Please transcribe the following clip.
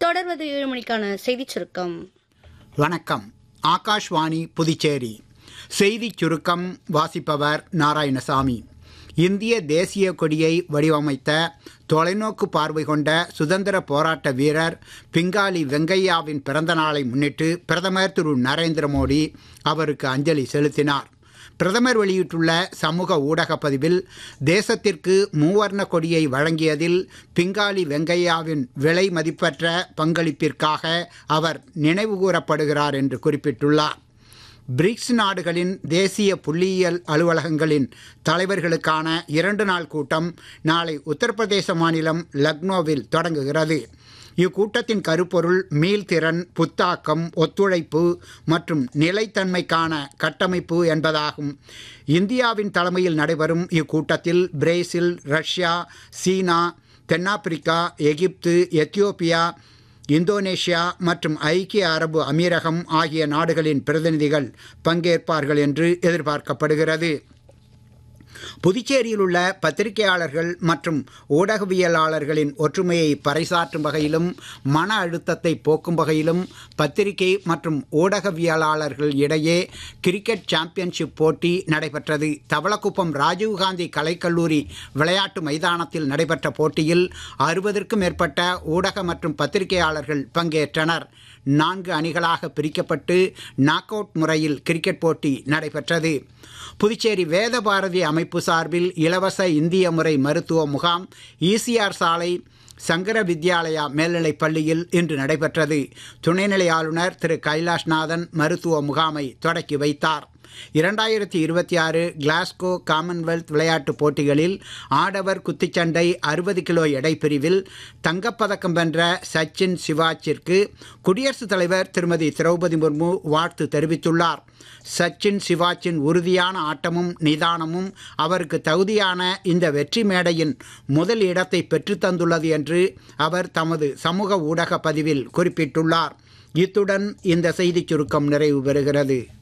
தொடர்வது ஏழு மணிக்கான செய்திச் சுருக்கம் வணக்கம் ஆகாஷ்வாணி புதுச்சேரி செய்திச் சுருக்கம் வாசிப்பவர் நாராயணசாமி இந்திய தேசிய கொடியை வடிவமைத்த தொலைநோக்கு பார்வை கொண்ட சுதந்திர போராட்ட வீரர் பிங்காலி வெங்கையாவின் பிறந்த நாளை முன்னிட்டு பிரதமர் திரு நரேந்திர மோடி அவருக்கு அஞ்சலி செலுத்தினார் பிரதமர் வெளியிட்டுள்ள சமூக ஊடக பதிவில் தேசத்திற்கு மூவர்ண கொடியை வழங்கியதில் பிங்காலி வெங்கையாவின் விலை மதிப்பற்ற பங்களிப்பிற்காக அவர் நினைவுகூரப்படுகிறார் என்று குறிப்பிட்டுள்ளார் பிரிக்ஸ் நாடுகளின் தேசிய புள்ளியியல் அலுவலகங்களின் தலைவர்களுக்கான இரண்டு நாள் கூட்டம் நாளை உத்தரப்பிரதேச மாநிலம் லக்னோவில் தொடங்குகிறது இக்கூட்டத்தின் கருப்பொருள் மீள்திறன் புத்தாக்கம் ஒத்துழைப்பு மற்றும் நிலைத்தன்மைக்கான கட்டமைப்பு என்பதாகும் இந்தியாவின் தலைமையில் நடைபெறும் இக்கூட்டத்தில் பிரேசில் ரஷ்யா சீனா தென்னாப்பிரிக்கா எகிப்து எத்தியோப்பியா இந்தோனேஷியா மற்றும் ஐக்கிய அரபு அமீரகம் ஆகிய நாடுகளின் பிரதிநிதிகள் பங்கேற்பார்கள் என்று எதிர்பார்க்கப்படுகிறது புதுச்சேரியில் உள்ள பத்திரிகையாளர்கள் மற்றும் ஊடகவியலாளர்களின் ஒற்றுமையை பறைசாற்றும் வகையிலும் மன அழுத்தத்தை போக்கும் வகையிலும் பத்திரிகை மற்றும் ஊடகவியலாளர்கள் இடையே கிரிக்கெட் சாம்பியன்ஷிப் போட்டி நடைபெற்றது தவளக்குப்பம் ராஜீவ்காந்தி கலைக்கல்லூரி விளையாட்டு மைதானத்தில் நடைபெற்ற போட்டியில் அறுபதற்கும் மேற்பட்ட ஊடக மற்றும் பத்திரிகையாளர்கள் பங்கேற்றனர் நான்கு அணிகளாக பிரிக்கப்பட்டு நாக் அவுட் முறையில் கிரிக்கெட் போட்டி நடைபெற்றது புதுச்சேரி வேத பாரதி அமைப்பு சார்பில் இலவச இந்திய முறை மருத்துவ முகாம் ஈசிஆர் சாலை சங்கர வித்யாலயா மேல்நிலைப் பள்ளியில் இன்று நடைபெற்றது துணைநிலை ஆளுநர் திரு கைலாஷ்நாதன் மருத்துவ முகாமை தொடக்கி வைத்தார் இரண்டாயிரத்தி இருபத்தி ஆறு கிளாஸ்கோ காமன்வெல்த் விளையாட்டுப் போட்டிகளில் ஆடவர் குத்துச்சண்டை அறுபது கிலோ எடை பிரிவில் தங்கப்பதக்கம் வென்ற சச்சின் சிவாச்சிற்கு குடியரசுத் தலைவர் திருமதி திரௌபதி முர்மு வாழ்த்து தெரிவித்துள்ளார் சச்சின் சிவாச்சின் உறுதியான ஆட்டமும் நிதானமும் அவருக்கு தகுதியான இந்த வெற்றி மேடையின் முதல் இடத்தை பெற்றுத்தந்துள்ளது என்று அவர் தமது சமூக ஊடக பதிவில் குறிப்பிட்டுள்ளார் இத்துடன் இந்த செய்திச் சுருக்கம் நிறைவு பெறுகிறது